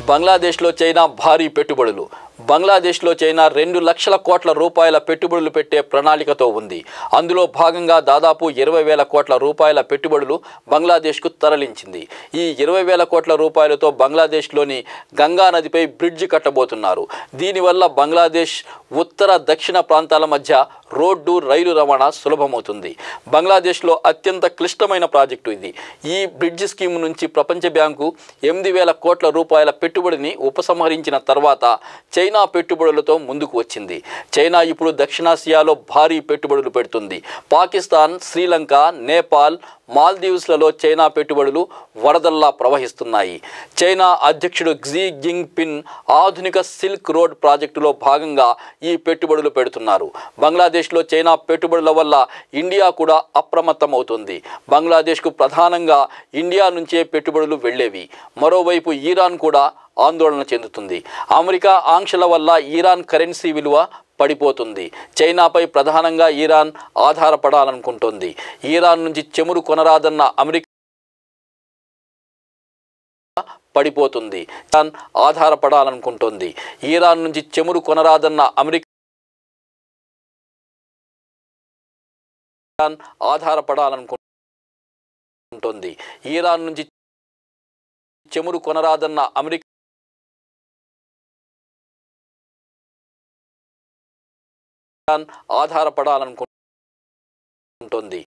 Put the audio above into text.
బంగ్లాదేశ్లో చైనా భారీ పెట్టుబడులు బంగ్లాదేశ్లో చైనా రెండు లక్షల కోట్ల రూపాయల పెట్టుబడులు పెట్టే ప్రణాళికతో ఉంది అందులో భాగంగా దాదాపు ఇరవై వేల కోట్ల రూపాయల పెట్టుబడులు బంగ్లాదేశ్కు తరలించింది ఈ ఇరవై వేల కోట్ల రూపాయలతో బంగ్లాదేశ్లోని గంగా నదిపై బ్రిడ్జ్ కట్టబోతున్నారు దీనివల్ల బంగ్లాదేశ్ ఉత్తర దక్షిణ ప్రాంతాల మధ్య రోడ్డు రైలు రవాణా సులభమవుతుంది బంగ్లాదేశ్లో అత్యంత క్లిష్టమైన ప్రాజెక్టు ఇది ఈ బ్రిడ్జ్ స్కీమ్ నుంచి ప్రపంచ బ్యాంకు ఎనిమిది వేల కోట్ల రూపాయల పెట్టుబడిని ఉపసంహరించిన తర్వాత చైనా పెట్టుబడులతో ముందుకు వచ్చింది చైనా ఇప్పుడు దక్షిణాసియాలో భారీ పెట్టుబడులు పెడుతుంది పాకిస్తాన్ శ్రీలంక నేపాల్ మాల్దీవ్స్లలో చైనా పెట్టుబడులు వరదల్లా ప్రవహిస్తున్నాయి చైనా అధ్యక్షుడు క్సీ జింగ్ పిన్ ఆధునిక సిల్క్ రోడ్ ప్రాజెక్టులో భాగంగా ఈ పెట్టుబడులు పెడుతున్నారు బంగ్లాదేశ్లో చైనా పెట్టుబడుల వల్ల ఇండియా కూడా అప్రమత్తమవుతుంది బంగ్లాదేశ్కు ప్రధానంగా ఇండియా నుంచే పెట్టుబడులు వెళ్ళేవి మరోవైపు ఈరాన్ కూడా ఆందోళన చెందుతుంది అమెరికా ఆంక్షల వల్ల ఈరాన్ కరెన్సీ విలువ పడిపోతుంది చైనాపై ప్రధానంగా ఈరాన్ ఆధారపడాలనుకుంటోంది ఈరాన్ నుంచి చెమురు కొనరాదన్న అమెరికా పడిపోతుంది ఇరాన్ ఆధారపడాలనుకుంటోంది ఈరాన్ నుంచి చెమురు కొనరాదన్న అమెరికా ఇరాన్ ఆధారపడాలనుకుంటోంది ఈరాన్ నుంచి చెమురు కొనరాదన్న అమెరికా ఇరాన్ ఆధారపడాలనుకుంటోంది